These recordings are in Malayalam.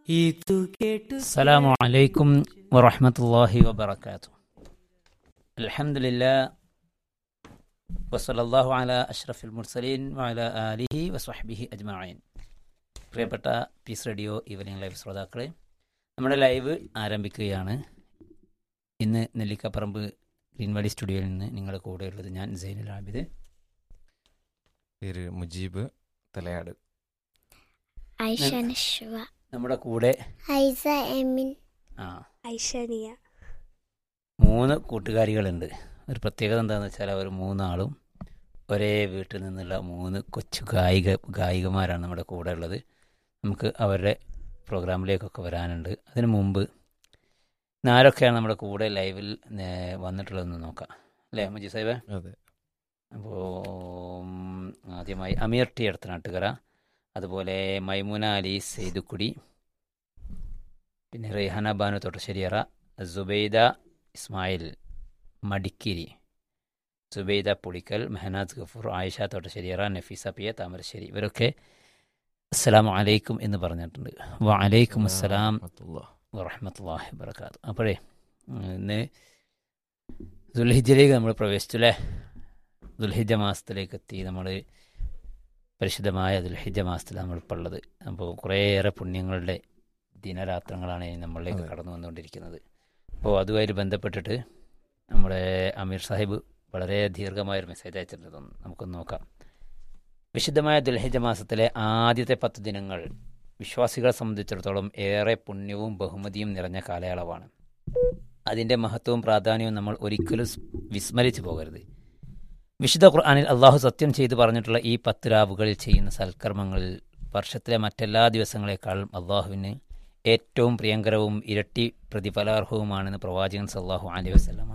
ഇതു കേട്ടു السلام عليكم ورحمة الله وبركاته الحمد لله وصلى الله على أشرف المرسلين وعلى آله وصحبه أجمعين പ്രിയപ്പെട്ട പീസ് റേഡിയോ ഈവനിങ് ലൈവ് ശ്രോതാക്കളെ നമ്മുടെ ലൈവ് ആരംഭിക്കുകയാണ് ഇന്ന് നെല്ലിക്കപ്പറമ്പ് ഗ്രീൻവാലി സ്റ്റുഡിയോയിൽ നിന്ന് നിങ്ങളുടെ കൂടെയുള്ളത് ഞാൻ സൈനുൽ ആബിദ് പേര് മുജീബ് തലയാട് ഐഷ നഷ്വ നമ്മുടെ കൂടെ ഐസ എമിൻ ആ ഐഷനിയ മൂന്ന് കൂട്ടുകാരികളുണ്ട് ഒരു പ്രത്യേകത എന്താണെന്ന് വെച്ചാൽ അവർ മൂന്നാളും ഒരേ വീട്ടിൽ നിന്നുള്ള മൂന്ന് കൊച്ചു ഗായിക ഗായികമാരാണ് നമ്മുടെ കൂടെ ഉള്ളത് നമുക്ക് അവരുടെ പ്രോഗ്രാമിലേക്കൊക്കെ വരാനുണ്ട് അതിനു മുമ്പ് ഇന്ന് ആരൊക്കെയാണ് നമ്മുടെ കൂടെ ലൈവിൽ നേ- വന്നിട്ടുള്ളതെന്ന് നോക്കാം അല്ലേ മുജി സാഹിബ് അതെ അപ്പോൾ ആദ്യമായി അമീർ ടി അടുത്ത നാട്ടുകര അതുപോലെ മൈമുന അലി സെയ്തുക്കുടി പിന്നെ റെയ്ഹാന ബാനു തൊട്ടശ്ശേരിയറ സുബൈദ ഇസ്മായിൽ മടിക്കിരി സുബൈദ പുളിക്കൽ മെഹനാസ് ഗഫൂർ ആയിഷ തൊട്ടശ്ശേരിയറ നഫീസ പിയ താമരശ്ശേരി ഇവരൊക്കെ അസ്സലാമു അലൈക്കും എന്ന് പറഞ്ഞിട്ടുണ്ട് വലൈക്കും അസ്സലാം റഹ്മത്തുള്ളാഹ്. വറഹമത്തല്ലാഹി വബർക്കാത്തു അപ്പോഴേ ഉം, ഇന്ന് ദുൽഹിജയിലേക്ക് നമ്മൾ പ്രവേശിച്ചു അല്ലേ ദുൽഹിജ മാസത്തിലേക്ക് എത്തി നമ്മൾ പരിശുദ്ധമായ ദുൽഹിജ മാസത്തിൽ നമ്മളിപ്പോൾ ഉള്ളത് അപ്പോൾ കുറേയേറെ പുണ്യങ്ങളുടെ ദിനരാത്രങ്ങളാണ് ഇനി നമ്മളിലേക്ക് അതെ. കടന്നു വന്നുകൊണ്ടിരിക്കുന്നത് അപ്പോൾ അതുമായിട്ട് ബന്ധപ്പെട്ടിട്ട് നമ്മുടെ അമീർ സാഹിബ് വളരെ ദീർഘമായൊരു മെസ്സേജ് അയച്ചിട്ടുണ്ട് നമുക്കൊന്ന് നോക്കാം വിശുദ്ധമായ ദുൽഹിജ മാസത്തിലെ ആദ്യത്തെ പത്ത് ദിനങ്ങൾ വിശ്വാസികളെ സംബന്ധിച്ചിടത്തോളം ഏറെ പുണ്യവും ബഹുമതിയും നിറഞ്ഞ കാലയളവാണ് അതിൻ്റെ മഹത്വവും പ്രാധാന്യവും നമ്മൾ ഒരിക്കലും സ് വിസ്മരിച്ചു പോകരുത് വിശുദ്ധ ഖുർആനിൽ അള്ളാഹു സത്യം ചെയ്തു പറഞ്ഞിട്ടുള്ള ഈ പത്ത് രാവുകളിൽ ചെയ്യുന്ന സൽക്കർമ്മങ്ങളിൽ വർഷത്തിലെ മറ്റെല്ലാ ദിവസങ്ങളെക്കാളും അള്ളാഹുവിന് ഏറ്റവും പ്രിയങ്കരവും ഇരട്ടി പ്രതിഫലാർഹവുമാണെന്ന് പ്രവാചകൻ സല്ലാഹു അലൈഹി വസ്ലമ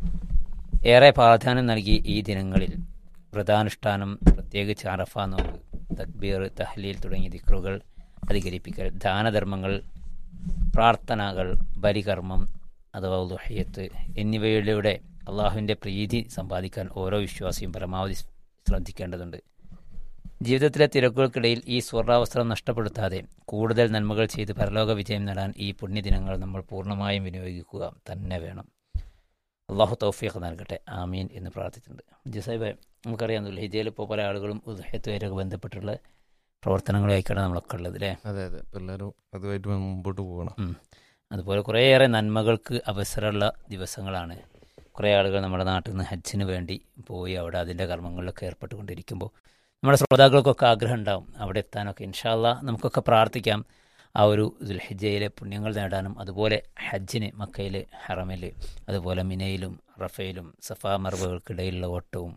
ഏറെ പ്രാധാന്യം നൽകി ഈ ദിനങ്ങളിൽ വ്രതാനുഷ്ഠാനം പ്രത്യേകിച്ച് അറഫ നോമ്പ് തക്ബീർ തഹ്ലീൽ തുടങ്ങിയ ദിക്റുകൾ അധികരിപ്പിക്കൽ ദാനധർമ്മങ്ങൾ പ്രാർത്ഥനകൾ ബലികർമ്മം അഥവാ ദുഹയ്യത്ത് എന്നിവയിലൂടെ അള്ളാഹുവിൻ്റെ പ്രീതി സമ്പാദിക്കാൻ ഓരോ വിശ്വാസിയും പരമാവധി ശ്രദ്ധിക്കേണ്ടതുണ്ട് ജീവിതത്തിലെ തിരക്കുകൾക്കിടയിൽ ഈ സ്വർണ്ണാവസ്ത്രം നഷ്ടപ്പെടുത്താതെ കൂടുതൽ നന്മകൾ ചെയ്ത് പരലോക വിജയം നേടാൻ ഈ പുണ്യദിനങ്ങൾ നമ്മൾ പൂർണ്ണമായും വിനിയോഗിക്കുക തന്നെ വേണം അള്ളാഹു തൗഫീഖ് നൽകട്ടെ ആമീൻ എന്ന് പ്രാർത്ഥിച്ചിട്ടുണ്ട് ജിസാബ് നമുക്കറിയാം ദുൽഹിജയിൽ ഇപ്പോൾ പല ആളുകളും ഉദഹത്തുമായിട്ടൊക്കെ ബന്ധപ്പെട്ടുള്ള പ്രവർത്തനങ്ങളുമായിക്കാണ് നമ്മളൊക്കെ ഉള്ളത് അല്ലേ അതെ അതെ ഇപ്പൊ എല്ലാവരും അതുമായിട്ട് മുമ്പോട്ട് പോകണം അതുപോലെ കുറേയേറെ നന്മകൾക്ക് അവസരമുള്ള ദിവസങ്ങളാണ് കുറേ ആളുകൾ നമ്മുടെ നാട്ടിൽ നിന്ന് ഹജ്ജിന് വേണ്ടി പോയി അവിടെ അതിൻ്റെ കർമ്മങ്ങളിലൊക്കെ ഏർപ്പെട്ടുകൊണ്ടിരിക്കുമ്പോൾ നമ്മുടെ ശ്രോതാക്കൾക്കൊക്കെ ആഗ്രഹം ഉണ്ടാവും അവിടെ എത്താനൊക്കെ ഇൻഷാല്ല നമുക്കൊക്കെ പ്രാർത്ഥിക്കാം ആ ഒരു ദുൽഹിജയിലെ പുണ്യങ്ങൾ നേടാനും അതുപോലെ ഹജ്ജിന് മക്കയിൽ ഹറമിൽ അതുപോലെ മിനയിലും റഫയിലും സഫാ മർബകൾക്കിടയിലുള്ള ഓട്ടവും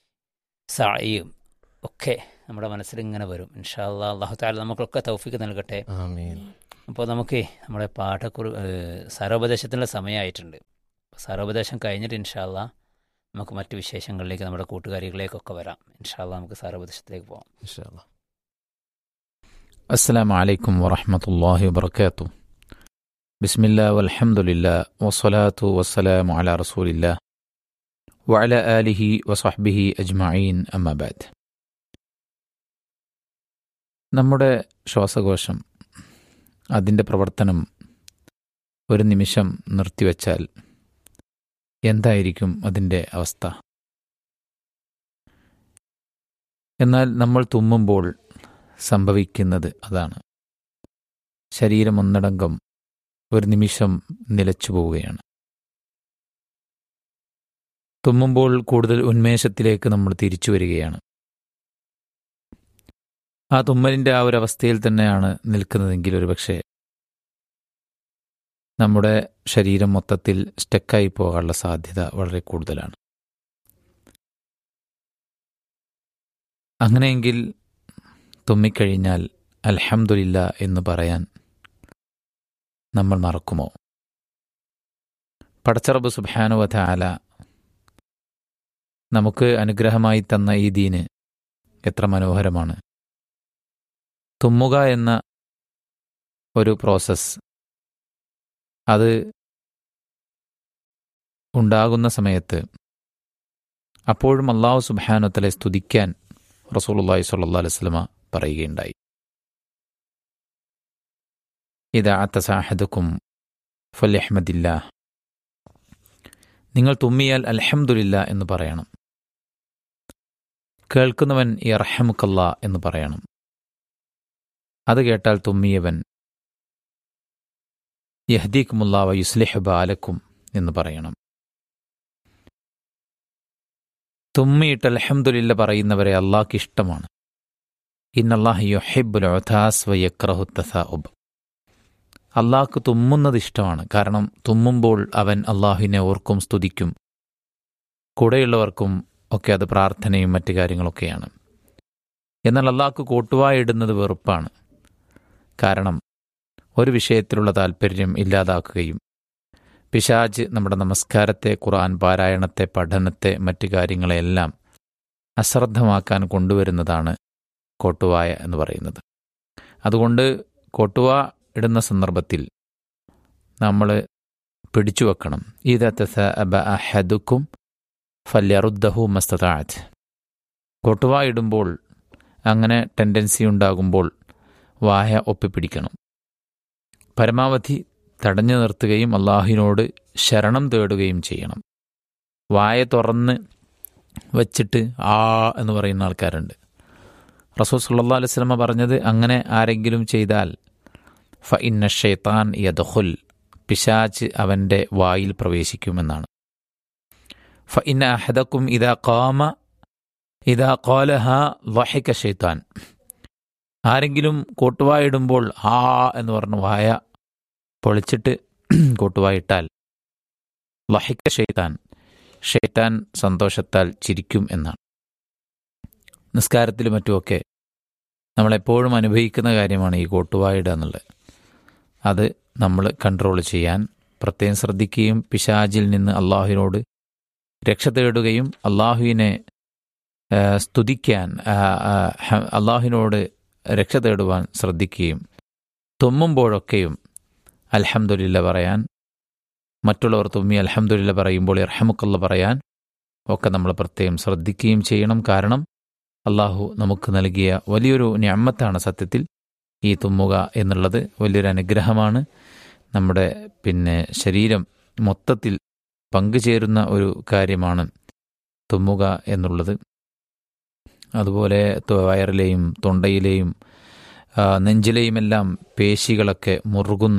സായിയും ഒക്കെ നമ്മുടെ മനസ്സിൽ ഇങ്ങനെ വരും ഇൻഷാല്ല അള്ളാഹു താല നമുക്കൊക്കെ തൗഫിക്ക് നൽകട്ടെ ആമീൻ അപ്പോൾ നമുക്ക് നമ്മുടെ പാഠക്കുറി സാരോപദേശത്തിനുള്ള സമയമായിട്ടുണ്ട് അപ്പോൾ സാരോപദേശം കഴിഞ്ഞിട്ട് ഇൻഷാല്ല നമുക്ക് മറ്റു വിശേഷങ്ങളിലേക്ക് നമ്മുടെ കൂട്ടുകാരികളിലേക്കൊക്കെ വരാം ഇൻഷാല്ല നമുക്ക് സാരോപദേശത്തിലേക്ക് പോകാം ഇൻഷാ അല്ലാ. السلام عليكم ورحمة الله وبركاته بسم الله والحمد لله والصلاة والسلام على رسول الله وعلى آله وصحبه أجمعين أما بعد നമ്മുടെ ശ്വാസകോശം അതിൻ്റെ പ്രവർത്തനം ഒരു നിമിഷം നിർത്തിവെച്ചാൽ എന്തായിരിക്കും അതിൻ്റെ അവസ്ഥ എന്നാൽ നമ്മൾ തുമ്മുമ്പോൾ സംഭവിക്കുന്നത് അതാണ് ശരീരം ഒന്നടങ്കം ഒരു നിമിഷം നിലച്ചു പോവുകയാണ് തുമ്മുമ്പോൾ കൂടുതൽ ഉന്മേഷത്തിലേക്ക് നമ്മൾ തിരിച്ചു വരികയാണ് ആ തുമ്മലിൻ്റെ ആ ഒരു അവസ്ഥയിൽ തന്നെയാണ് നിൽക്കുന്നതെങ്കിൽ ഒരുപക്ഷെ നമ്മുടെ ശരീരം മൊത്തത്തിൽ സ്റ്റക്കായി പോകാനുള്ള സാധ്യത വളരെ കൂടുതലാണ് അങ്ങനെയെങ്കിൽ തുമ്മിക്കഴിഞ്ഞാൽ അൽഹംദുലില്ല എന്ന് പറയാൻ നമ്മൾ മറക്കുമോ പടച്ചറബ് സുബാനുവധ ആല നമുക്ക് അനുഗ്രഹമായി തന്ന ഈ ദീന് എത്ര മനോഹരമാണ് തുമ്മുക എന്ന ഒരു പ്രോസസ്സ് അത് ഉണ്ടാകുന്ന സമയത്ത് അപ്പോഴും അള്ളാഹു സുബാനുത്തലെ സ്തുതിക്കാൻ റസൂലുള്ളാഹി സ്വല്ലല്ലാഹി അലൈഹി വസല്ലമ പറയുകയുണ്ടായി ഇത് അത്തസാഹദുക്കും ഫല്യഹ്മദില്ല നിങ്ങൾ തുമ്മിയാൽ അൽഹംദുലില്ല എന്ന് പറയണം കേൾക്കുന്നവൻ ഇറഹമുക്കല്ല എന്ന് പറയണം അത് കേട്ടാൽ തുമ്മിയവൻ യഹ്ദീക്കുമുള്ള വ യുസ്ലിഹ് ബാലക്കും എന്ന് പറയണം തുമ്മിയിട്ട് അൽഹംദുലില്ല പറയുന്നവരെ അള്ളാഹ്ക്ക് ഇഷ്ടമാണ് ഇന്നല്ലാഹ് യുഹിബുൽ ഒഥാസ് വ യക്രഹു തസാഉബ് അള്ളാഹ്ക്ക് തുമ്മുന്നത് ഇഷ്ടമാണ് കാരണം തുമ്മുമ്പോൾ അവൻ അള്ളാഹുവിനെ ഓർക്കും സ്തുതിക്കും കൂടെയുള്ളവർക്കും ഒക്കെ അത് പ്രാർത്ഥനയും മറ്റു കാര്യങ്ങളൊക്കെയാണ് എന്നാൽ അള്ളാഹ്ക്ക് കോട്ടുവായിടുന്നത് വെറുപ്പാണ് കാരണം ഒരു വിഷയത്തിലുള്ള താല്പര്യം ഇല്ലാതാക്കുകയും പിശാജ് നമ്മുടെ നമസ്കാരത്തെ ഖുർആൻ പാരായണത്തെ പഠനത്തെ മറ്റു കാര്യങ്ങളെല്ലാം അശ്രദ്ധമാക്കാൻ കൊണ്ടുവരുന്നതാണ് കോട്ടുവായ എന്ന് പറയുന്നത് അതുകൊണ്ട് കോട്ടുവ ഇടുന്ന സന്ദർഭത്തിൽ നമ്മൾ പിടിച്ചു വെക്കണം ഈദത്തസ അബ അഹദുക്കും ഫല്യറുദ്ദഹു മസ്തതാറ്റ് കോട്ടുവ ഇടുമ്പോൾ അങ്ങനെ ടെൻഡൻസി ഉണ്ടാകുമ്പോൾ വായ ഒപ്പിപ്പിടിക്കണം പരമാവധി തടഞ്ഞു നിർത്തുകയും അള്ളാഹുവിനോട് ശരണം തേടുകയും ചെയ്യണം വായ തുറന്ന് വച്ചിട്ട് ആ എന്ന് പറയുന്ന ആൾക്കാരുണ്ട് റസൂൽ സല്ലാ അലൈഹി സ്വലമ പറഞ്ഞത് അങ്ങനെ ആരെങ്കിലും ചെയ്താൽ ഫ ഇന്ന ഷെയ്ത്താൻ യദഹുൽ പിശാച്ച് അവൻ്റെ വായിൽ പ്രവേശിക്കുമെന്നാണ് ഫ ഇന്ന അഹദക്കും ഇതാ കാമ ഇതാ കോലഹ വഹിക്ക ഷെയ്ത്താൻ ആരെങ്കിലും കോട്ടുവായിടുമ്പോൾ ആ എന്ന് പറഞ്ഞ് വായ പൊളിച്ചിട്ട് കോട്ടുവായിട്ടാൽ ലഹിക്ക ഷെയ്ത്താൻ ഷെയ്ത്താൻ സന്തോഷത്താൽ ചിരിക്കും എന്നാണ് നിസ്കാരത്തിലും മറ്റുമൊക്കെ നമ്മളെപ്പോഴും അനുഭവിക്കുന്ന കാര്യമാണ് ഈ കോട്ടുവായിടുക എന്നുള്ളത് അത് നമ്മൾ കൺട്രോൾ ചെയ്യാൻ പ്രത്യേകം ശ്രദ്ധിക്കുകയും പിശാജിൽ നിന്ന് അള്ളാഹുവിനോട് രക്ഷ തേടുകയും അള്ളാഹുവിനെ സ്തുതിക്കാൻ അള്ളാഹുവിനോട് രക്ഷ തേടുവാൻ ശ്രദ്ധിക്കുകയും തുമ്മുമ്പോഴൊക്കെയും അൽഹംദുലില്ല പറയാൻ മറ്റുള്ളവർ തുമ്മി അൽഹംദുലില്ല പറയുമ്പോൾ ഇർഹമുക്കല്ല പറയാൻ ഒക്കെ നമ്മൾ പ്രത്യേകം ശ്രദ്ധിക്കുകയും ചെയ്യണം കാരണം അള്ളാഹു നമുക്ക് നൽകിയ വലിയൊരു ഞാമത്താണ് സത്യത്തിൽ ഈ തുമ്മുക എന്നുള്ളത് വലിയൊരു അനുഗ്രഹമാണ് നമ്മുടെ പിന്നെ ശരീരം മൊത്തത്തിൽ പങ്കുചേരുന്ന ഒരു കാര്യമാണ് തുമ്മുക എന്നുള്ളത് അതുപോലെ വയറിലെയും തൊണ്ടയിലെയും നെഞ്ചിലെയുമെല്ലാം പേശികളൊക്കെ മുറുകുന്ന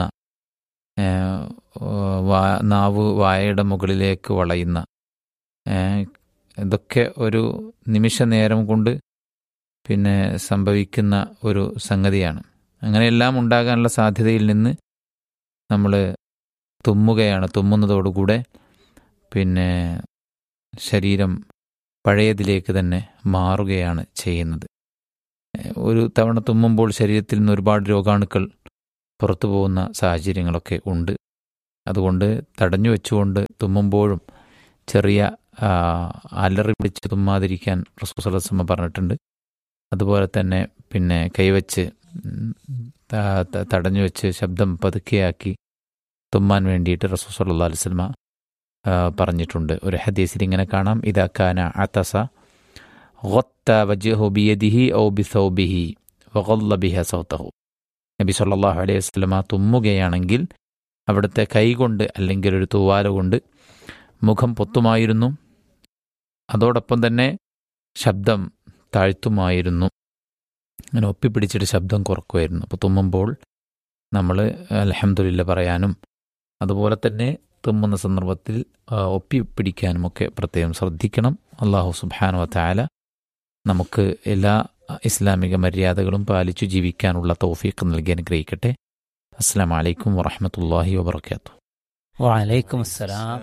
നാവ് വായയുടെ മുകളിലേക്ക് വളയുന്ന ഇതൊക്കെ ഒരു നിമിഷ നേരം കൊണ്ട് പിന്നെ സംഭവിക്കുന്ന ഒരു സംഗതിയാണ് അങ്ങനെയെല്ലാം ഉണ്ടാകാനുള്ള സാധ്യതയിൽ നിന്ന് നമ്മൾ തുമ്മുകയാണ് തുമ്മുന്നതോടുകൂടെ പിന്നെ ശരീരം പഴയതിലേക്ക് തന്നെ മാറുകയാണ് ചെയ്യുന്നത് ഒരു തവണ തുമ്മുമ്പോൾ ശരീരത്തിൽ നിന്ന് ഒരുപാട് രോഗാണുക്കൾ പുറത്തു പോകുന്ന സാഹചര്യങ്ങളൊക്കെ ഉണ്ട് അതുകൊണ്ട് തടഞ്ഞു വെച്ചുകൊണ്ട് തുമ്മുമ്പോഴും ചെറിയ അലറി പിടിച്ച് തുമ്മാതിരിക്കാൻ റസൂസലസമ്മ പറഞ്ഞിട്ടുണ്ട് അതുപോലെ തന്നെ പിന്നെ കൈവച്ച് തടഞ്ഞു വെച്ച് ശബ്ദം പതുക്കെയാക്കി തുമ്മാൻ വേണ്ടിയിട്ട് റസൂസല്ലാ അലുസൽമ പറഞ്ഞിട്ടുണ്ട് ഒരു ഹദീസിൽ ഇങ്ങനെ കാണാം ഇതാക്കാന അതസ غط وجهه بيده أو بثوبه وغض بها صوته നബി സല്ലല്ലാഹു അലൈഹി വസല്ലമ തുമ്മുകയാണെങ്കിൽ അവിടുത്തെ കൈകൊണ്ട് അല്ലെങ്കിൽ ഒരു തൂവാല കൊണ്ട് മുഖം പൊത്തുമായിരുന്നു അതോടൊപ്പം തന്നെ ശബ്ദം താഴ്ത്തുമായിരുന്നു അങ്ങനെ ഒപ്പിപ്പിടിച്ചിട്ട് ശബ്ദം കുറക്കുമായിരുന്നു അപ്പോൾ തുമ്മുമ്പോൾ നമ്മൾ അലഹമുല്ല പറയാനും അതുപോലെ തന്നെ തുമ്മുന്ന സന്ദർഭത്തിൽ ഒപ്പിപ്പിടിക്കാനുമൊക്കെ പ്രത്യേകം ശ്രദ്ധിക്കണം അള്ളാഹു സുബാനു താല നമുക്ക് എല്ലാ ഇസ്ലാമിക മര്യാദകളും പാലിച്ചു ജീവിക്കാനുള്ള തൗഫീഖ് നൽകി അനുഗ്രഹിക്കട്ടെ അസ്സാം വലൈക്കും വറഹമത്തല്ലാഹി വബർക്കാത്തു വാലൈക്കും അസ്സലാം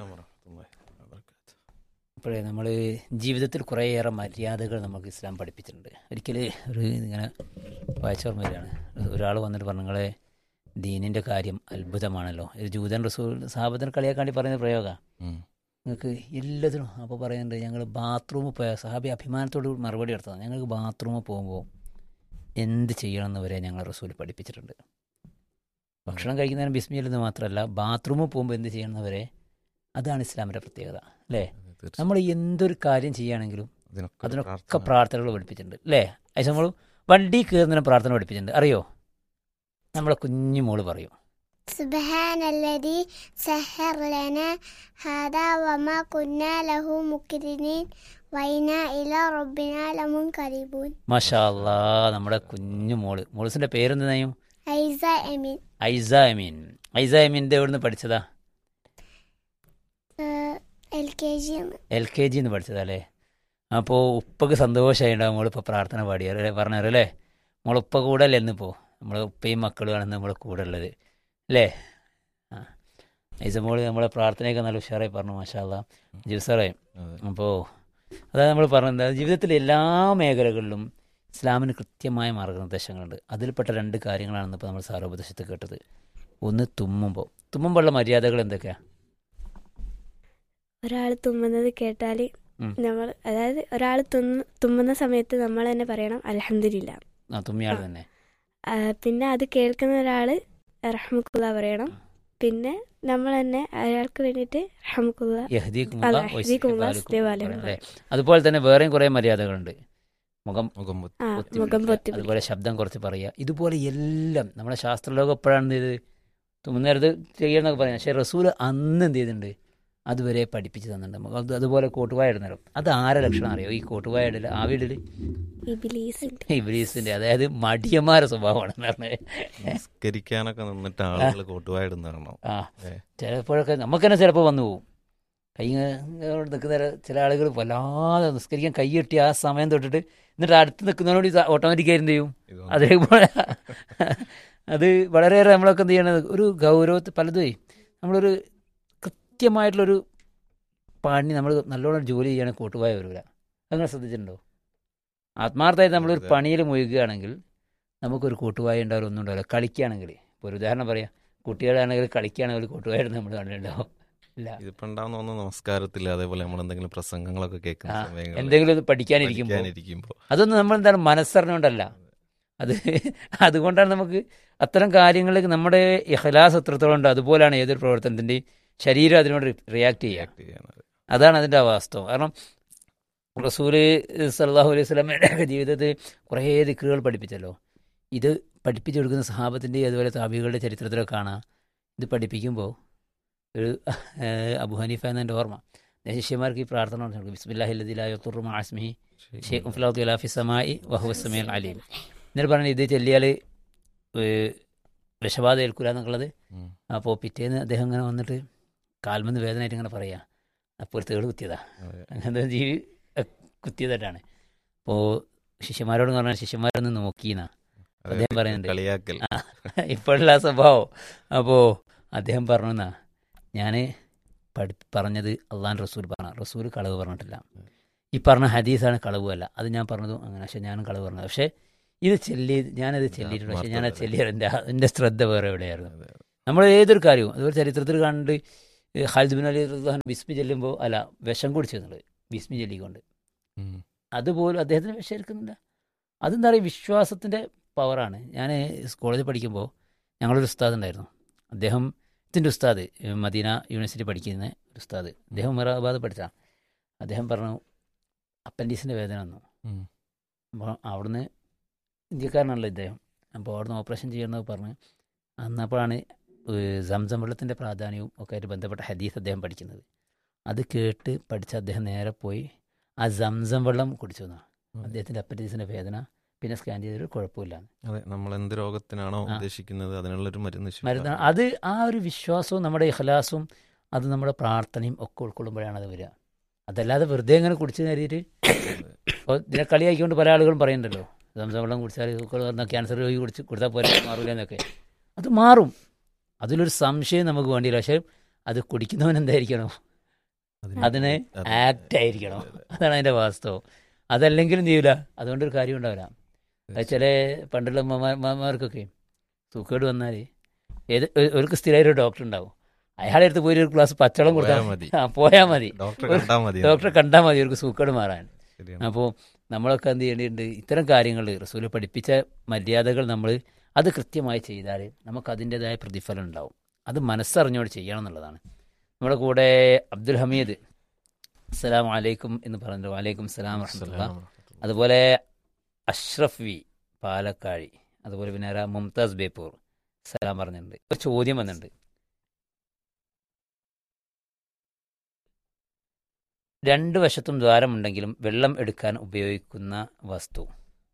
ഇപ്പോഴേ നമ്മൾ ജീവിതത്തിൽ കുറേയേറെ മര്യാദകൾ നമുക്ക് ഇസ്ലാം പഠിപ്പിച്ചിട്ടുണ്ട് ഒരിക്കൽ ഒരു ഇങ്ങനെ വായിച്ചോർമ്മ വരികയാണ് ഒരാൾ വന്നിട്ട് പറഞ്ഞു നിങ്ങളെ ദീനിൻ്റെ കാര്യം അത്ഭുതമാണല്ലോ ഒരു ജൂതൻ റസൂൽ സാഹബത്തിന് കളിയാക്കാണ്ടി പറയുന്ന പ്രയോഗമാണ് നിങ്ങൾക്ക് എല്ലാത്തിനും അപ്പോൾ പറയുന്നുണ്ട് ഞങ്ങൾ ബാത്റൂമിൽ പോയ സഹാബി അഭിമാനത്തോട് മറുപടി എടുത്തതാണ് ഞങ്ങൾക്ക് ബാത്റൂമിൽ പോകുമ്പോൾ എന്ത് ചെയ്യണമെന്ന് വരെ ഞങ്ങൾ റസൂൽ പഠിപ്പിച്ചിട്ടുണ്ട് ഭക്ഷണം കഴിക്കുന്നതിന് ബിസ്മിയിലെന്ന് മാത്രമല്ല ബാത്റൂമിൽ പോകുമ്പോൾ എന്ത് ചെയ്യണമെന്ന് അതാണ് ഇസ്ലാമിൻ്റെ പ്രത്യേകത അല്ലേ നമ്മൾ എന്തൊരു കാര്യം ചെയ്യുകയാണെങ്കിലും അതിനൊക്കെ പ്രാർത്ഥനകൾ പഠിപ്പിച്ചിട്ടുണ്ട് അല്ലേ അത് നമ്മൾ വണ്ടി കയറുന്നതിന് പ്രാർത്ഥന പഠിപ്പിച്ചിട്ടുണ്ട് അറിയോ നമ്മളെ കുഞ്ഞു മോള് പറയും سبحان الذي سهر لنا هذا وما كنا له مقرنين وإنا إلى ربنا لمنقلبون മാഷാ അല്ലാ നമ്മുടെ കുഞ്ഞു മോള് മോൾസിന്റെ പേരെന്തായും ഐസ എമിൻ ഐസ എമീൻ ഐസ എമീൻ്റെ എവിടുന്ന് പഠിച്ചതാ L K G L K ജിന്ന് പഠിച്ചതാ അല്ലേ അപ്പോൾ ഉപ്പക്ക് സന്തോഷമായിണ്ടാവും മോളിപ്പോൾ പ്രാർത്ഥന പാടിയല്ലേ പറഞ്ഞല്ലേ മോൾ ഉപ്പ കൂടെ അല്ലേ ഇന്നിപ്പോൾ നമ്മളെ ഉപ്പയും മക്കളുമാണ് നമ്മളെ കൂടെ ഉള്ളത് അല്ലേ ആ ഐസ മോള് നമ്മളെ പ്രാർത്ഥനയൊക്കെ നല്ല ഉഷാറായി പറഞ്ഞു മാഷാല്ല ജിൽസാറേ അതെ. അപ്പോൾ അതായത് നമ്മൾ പറഞ്ഞത് ജീവിതത്തിലെ എല്ലാ മേഖലകളിലും ഇസ്ലാമിന് കൃത്യമായ മാർഗനിർദ്ദേശങ്ങളുണ്ട് അതിൽപ്പെട്ട രണ്ട് കാര്യങ്ങളാണ് ഇപ്പോൾ നമ്മൾ സാരോപദേശത്ത് കേട്ടത് ഒന്ന് തുമ്മുമ്പോൾ തുമ്മുമ്പോഴുള്ള മര്യാദകൾ എന്തൊക്കെയാണ് ഒരാൾ തുമ്മുന്നത് കേട്ടാൽ ഉം. നമ്മൾ അതായത് ഒരാൾ തുമ്മ തുമ്മുന്ന സമയത്ത് നമ്മൾ തന്നെ പറയണം അലഹമില്ല ആ തുമ്മിയാൾ തന്നെ പിന്നെ അത് കേൾക്കുന്ന ഒരാൾ റഹ്മക്കുള്ള പറയണം പിന്നെ നമ്മൾ തന്നെ അയാൾക്ക് വേണ്ടിയിട്ട് റഹ്മക്കുള്ള യഹ്ദീക്കുമുള്ള അതെ, വയസ്സി യഹ്ദീക്കുമുള്ള ബാലിക്കും സ്ഥിതിവാലം. അല്ലേ? അതുപോലെ തന്നെ വേറെയും കുറേ മര്യാദകളുണ്ട് മുഖം മുഖം പൊത്തി. ആ പൊത്തി മുഖം പിടിക്കുക. പൊത്തി പിടിക്കുക. അതുപോലെ ശബ്ദം കുറച്ച് പറയുക ഇതുപോലെ എല്ലാം നമ്മുടെ ശാസ്ത്രലോകം എപ്പോഴാണ് ഇത് തുമ്മുന്നേരത്ത് ചെയ്യണമെന്നൊക്കെ പറയാം പക്ഷേ റസൂൽ അന്ന് എന്ത് ചെയ്തിട്ടുണ്ട് അതുവരെ പഠിപ്പിച്ച് തന്നിട്ടുണ്ട് നമുക്ക് അത് അതുപോലെ കോട്ടുവായ ഇടുന്നേരം അത് ആരെ ലക്ഷണം അറിയോ ഈ കോട്ടുവായ ഇടല് ആ വീടില് ഇബിലീസിന്റെ ഇബ്ലീസിന്റെ അതായത് മടിയന്മാരെ സ്വഭാവമാണ് എന്ന് പറഞ്ഞത് നിസ്കരിക്കാനൊക്കെ നിന്നിട്ട് ആളുകൾ കോട്ടുവായിടുന്ന കാണാം ആ ഏ. ചിലപ്പോഴൊക്കെ നമുക്ക് തന്നെ ചിലപ്പോൾ വന്നു പോകും കൈ ഇങ്ങനെ നിൽക്കുന്ന ചില ആളുകൾ വല്ലാതെ നിസ്കരിക്കാൻ കൈ കെട്ടി ആ സമയം തൊട്ടിട്ട് എന്നിട്ട് അടുത്ത് നിൽക്കുന്നതിനോട് ഇത് ഓട്ടോമാറ്റിക്കായി എന്ത് ചെയ്യും ഇത് അതേപോലെ അത് വളരെയേറെ നമ്മളൊക്കെ എന്ത് ചെയ്യണത് ഒരു ഗൗരവത്തിൽ പലതും നമ്മളൊരു കൃത്യമായിട്ടുള്ളൊരു പണി നമ്മൾ നല്ലോണം ജോലി ചെയ്യണ കൂട്ടുപോയ വരില്ല അങ്ങനെ ശ്രദ്ധിച്ചിട്ടുണ്ടോ ആത്മാർത്ഥമായിട്ട് നമ്മളൊരു അതെ. പണിയിൽ മുഴുകുകയാണെങ്കിൽ നമുക്കൊരു കൂട്ടുവായ ഉണ്ടാവില്ല ഒന്നും ഉണ്ടാവില്ല കളിക്കുകയാണെങ്കിൽ ഇപ്പോൾ ഒരു ഉദാഹരണം പറയാം കുട്ടികളാണെങ്കിൽ കളിക്കുകയാണെങ്കിൽ കൂട്ടുവായിട്ട് നമ്മൾ കണ്ടിട്ടുണ്ടാവും ഇല്ല ഇതിപ്പോ ഉണ്ടാവുന്ന ഒന്ന് നമസ്കാരത്തിൽ അതേപോലെ നമ്മൾ എന്തെങ്കിലും പ്രസംഗങ്ങളൊക്കെ കേൾക്കുന്ന ആ, സമയങ്ങളിൽ എന്തെങ്കിലും ഒന്ന് പഠിക്കാനിരിക്കുമ്പോൾ പഠിക്കാനിരിക്കുമ്പോ അതൊന്നും നമ്മൾ എന്താണ് മനസ്സറിഞ്ഞുകൊണ്ടല്ല അത് അതുകൊണ്ടാണ് നമുക്ക് അത്തരം കാര്യങ്ങളിലേക്ക് നമ്മുടെ ഇഹ്ലാസ് എത്രത്തോളം ഉണ്ട് അതുപോലെയാണ് ഏതൊരു പ്രവർത്തനത്തിൻ്റെയും ശരീരം അതിനോട് റിയാക്ട് ചെയ്യുക react ചെയ്യാനത്. അതാണ് അതിൻ്റെ വാസ്തവം കാരണം റസൂല് സല്ലാഹു അലൈഹി സ്വലമയുടെ ജീവിതത്തിൽ കുറേ ദിക്കുകൾ പഠിപ്പിച്ചല്ലോ ഇത് പഠിപ്പിച്ചു കൊടുക്കുന്ന സഹാബത്തിൻ്റെയും അതുപോലെ താബികളുടെ ചരിത്രത്തിലൊക്കെ കാണാം ഇത് പഠിപ്പിക്കുമ്പോൾ ഒരു ഏഹ്, അബു ഹനീഫ എന്നതിൻ്റെ ഓർമ്മ അദ്ദേഹം ശിഷ്യന്മാർക്ക് ഈ പ്രാർത്ഥന പറഞ്ഞു ബിസ്മില്ലാഹില്ലാസ്മിഹി ഷെയ്ഖും ഫിലാത്തു ഇലാഫി സമായി വഹുവസ്മീൽ അലീം എന്നിട്ട് പറഞ്ഞു ഇത് ചെല്ലിയാൽ വിഷബാധ ഏൽക്കൂല എന്നുള്ളത് ഉം. അപ്പോൾ പിറ്റേന്ന് അദ്ദേഹം ഇങ്ങനെ വന്നിട്ട് കാൽമെന്ന് വേദനയായിട്ട് ഇങ്ങനെ പറയാ അപ്പോൾ ഒരു തേട് കുത്തിയതാ അതെ. അങ്ങനത്തെ ജീവി അഹ് കുത്തിയതായിട്ടാണ് അപ്പോൾ ശിഷ്യന്മാരോട് പറഞ്ഞാൽ ശിഷ്യന്മാരൊന്ന് നോക്കീന്നാ അതെ, അദ്ദേഹം പറയുന്നുണ്ട്. കളിയാക്കൽ ആ, ഇപ്പോഴുള്ള ആ സ്വഭാവം അപ്പോൾ അദ്ദേഹം പറഞ്ഞു എന്നാ ഞാൻ പഠി പറഞ്ഞത് അള്ളാൻ റസൂൽ പറഞ്ഞ റസൂൽ കളവ് പറഞ്ഞിട്ടില്ല ഈ പറഞ്ഞ ഹദീസാണ് കളവ് അല്ല അത് ഞാൻ പറഞ്ഞതും അങ്ങനെ പക്ഷെ ഞാനും കളവ് പറഞ്ഞത് പക്ഷേ ഇത് ചെല്ലി ഞാനത് ചെല്ലിയിട്ടുണ്ട് പക്ഷെ ഞാൻ അത് ചെല്ലിയത് എൻ്റെ എൻ്റെ ശ്രദ്ധ വേറെ എവിടെയായിരുന്നു അതെ. നമ്മൾ ഏതൊരു കാര്യവും അതുപോലെ ചരിത്രത്തിൽ കണ്ട് ഖാലിദ് ബിൻ അലി റഹ്ലാൻ ബിസ്മി ചെല്ലുമ്പോൾ അല്ല വിഷം കുടിച്ചിരുന്നുള്ളത് ബിസ്മി ചെല്ലിക്കൊണ്ട് ഉം. അതുപോലും അദ്ദേഹത്തിന് വിഷം എടുക്കുന്നില്ല അതെന്താ പറയുക വിശ്വാസത്തിൻ്റെ പവറാണ് ഞാൻ കോളേജിൽ പഠിക്കുമ്പോൾ ഞങ്ങളൊരു ഉസ്താദ് ഉണ്ടായിരുന്നു അദ്ദേഹം ഇതിൻ്റെ ഉസ്താദ് ഏഹ് മദീന യൂണിവേഴ്സിറ്റി പഠിക്കുന്ന ഒരു ഉസ്താദ് അദ്ദേഹം ഉമറാബാദ് പഠിച്ചതാണ് അദ്ദേഹം പറഞ്ഞു അപ്പൻഡീസിൻ്റെ വേദന വന്നു ഉം. അപ്പോൾ അവിടുന്ന് ഇന്ത്യക്കാരനാണല്ലോ ഇദ്ദേഹം അപ്പോൾ അവിടുന്ന് ഓപ്പറേഷൻ ചെയ്യണമെന്ന് പറഞ്ഞ് അന്നപ്പോഴാണ് ഏഹ് സംസം വെള്ളത്തിൻ്റെ പ്രാധാന്യവും ഒക്കെ ആയിട്ട് ബന്ധപ്പെട്ട ഹദീസ് അദ്ദേഹം പഠിക്കുന്നത് അത് കേട്ട് പഠിച്ച അദ്ദേഹം നേരെ പോയി ആ സംസം വെള്ളം കുടിച്ചു എന്നാണ് ഉം. അദ്ദേഹത്തിൻ്റെ അപ്പൻഡീസിൻ്റെ വേദന പിന്നെ സ്കാൻ ചെയ്തൊരു കുഴപ്പമില്ല അതെ നമ്മൾ എന്ത് രോഗത്തിനാണോ ആ. ഉദ്ദേശിക്കുന്നത് അതിനുള്ളൊരു മരുന്ന് ശരിയാ. മരുന്ന് അത് ആ ഒരു വിശ്വാസവും നമ്മുടെ ഇഖലാസും അത് നമ്മുടെ പ്രാർത്ഥനയും ഒക്കെ ഉൾക്കൊള്ളുമ്പോഴാണ് അത് വരിക അതല്ലാതെ വെറുതെ ഇങ്ങനെ കുടിച്ചു കയറിയിട്ട് ഇപ്പോൾ ഇതിനെ കളിയാക്കിക്കൊണ്ട് പല ആളുകളും പറയുന്നുണ്ടല്ലോ സംസം വെള്ളം കുടിച്ചാൽ ഇതൊക്കെ വന്നാൽ ക്യാൻസർ രോഗി കുടിച്ച് കൊടുത്താൽ പോലെ മാറൂല എന്നൊക്കെ അത് മാറും അതിലൊരു സംശയം നമുക്ക് വേണ്ടിയില്ല പക്ഷേ അത് കുടിക്കുന്നവൻ എന്തായിരിക്കണം അതിന് അതിന് അതെ. ആക്റ്റ് ആയിരിക്കണം അതെ, അതെ. അതാണ് അതിൻ്റെ വാസ്തവം അതല്ലെങ്കിലും ചെയ്യൂല അതുകൊണ്ടൊരു കാര്യം ഉണ്ടാവില്ല അത് ചില പണ്ടുള്ള അമ്മമാർക്കൊക്കെ സൂക്കേട് വന്നാൽ ഏത് ഒരു- ഒരു സ്ഥിരമായിട്ട് ഡോക്ടർ ഉണ്ടാവും അയാളെ അടുത്ത് പോയി ഒരു ഗ്ലാസ് പച്ചവെള്ളം കൊടുത്താൽ പോയാ മതി. ആ പോയാൽ മതി ഡോക്ടറെ ഒരു- കണ്ടാ മതി ഡോക്ടറെ കണ്ടാൽ മതി അവർക്ക് സൂക്കേട് മാറാൻ ശരിയാണ്. അപ്പോൾ നമ്മളൊക്കെ എന്ത് ചെയ്യേണ്ടിയിട്ടുണ്ട് ഇത്തരം കാര്യങ്ങൾ റസൂല് പഠിപ്പിച്ച മര്യാദകൾ നമ്മൾ അത് കൃത്യമായി ചെയ്താൽ നമുക്ക് അതിൻ്റെതായ പ്രതിഫലം ഉണ്ടാവും അത് മനസ്സറിഞ്ഞോട് ചെയ്യണം എന്നുള്ളതാണ് നമ്മുടെ കൂടെ അബ്ദുൽ ഹമീദ് അസ്സലാം വലൈക്കും എന്ന് പറഞ്ഞു വലൈക്കും സലാം വറഹമത്തുള്ള അസ്സലാമു അലൈക്കും. അതുപോലെ അഷ്റഫ് വി പാലക്കാഴി അതുപോലെ പിന്നെ ആരാ മുംതാസ് ബേപ്പൂർ സലാം പറഞ്ഞിട്ടുണ്ട് ഒരു ചോദ്യം വന്നിട്ടുണ്ട് രണ്ട് വശത്തും ദ്വാരമുണ്ടെങ്കിലും വെള്ളം എടുക്കാൻ ഉപയോഗിക്കുന്ന വസ്തു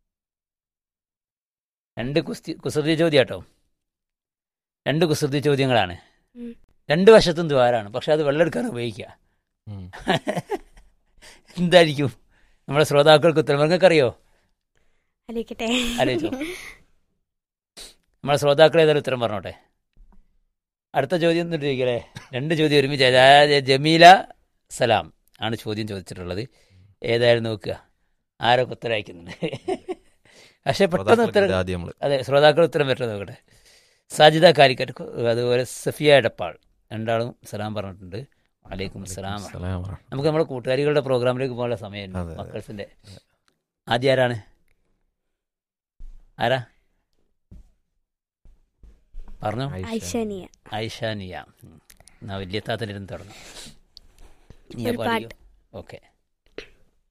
രണ്ട് കുസ്തി കുസൃതി ചോദ്യം കേട്ടോ രണ്ട് കുസൃതി ചോദ്യങ്ങളാണ് ഉം. രണ്ട് വശത്തും ദ്വാരാണ് പക്ഷെ അത് വെള്ളം എടുക്കാൻ ഉപയോഗിക്കുക ഉം. എന്തായിരിക്കും നമ്മുടെ ശ്രോതാക്കൾക്ക് ഉത്തരം നിങ്ങൾക്കറിയോ ആലോചിക്കട്ടെ ആലോചിച്ചോ നമ്മുടെ ശ്രോതാക്കൾ ഏതായാലും ഉത്തരം പറഞ്ഞോട്ടെ അടുത്ത ചോദ്യം എന്നിട്ട് ചോദിക്കല്ലേ രണ്ട് ചോദ്യം ഒരുമിച്ച് അതായത് ജമീല സലാം ആണ് ചോദ്യം ചോദിച്ചിട്ടുള്ളത് ഏതായാലും നോക്കുക ആരൊക്കെ ഉത്തരം അയക്കുന്നുണ്ട് പക്ഷെ പെട്ടെന്ന് ഉത്തരം ശ്രോതാക്കൾക്ക് ആദ്യം നമ്മള് അതെ ശ്രോതാക്കൾ ഉത്തരം പറ്റുന്നത് നോക്കട്ടെ സാജിദ കാരിക്കറ്റ് അതുപോലെ സഫിയ എടപ്പാൾ രണ്ടാളും സലാം പറഞ്ഞിട്ടുണ്ട് വലൈക്കും സലാം സലാം പറ. നമുക്ക് നമ്മുടെ കൂട്ടുകാരികളുടെ പ്രോഗ്രാമിലേക്ക് പോകാനുള്ള സമയമുണ്ട് അതെ, അതെ. മക്കൾസിന്റെ ആദ്യം ആരാണ് ആരാ പറഞ്ഞോ ആയിഷ. ഐശാനിയ ഐഷാനിയ ഉം. എന്നാ വലിയ താത്തനിരുന്ന് തുടങ്ങും നീ ഒരു പാടിയോ ഓക്കെ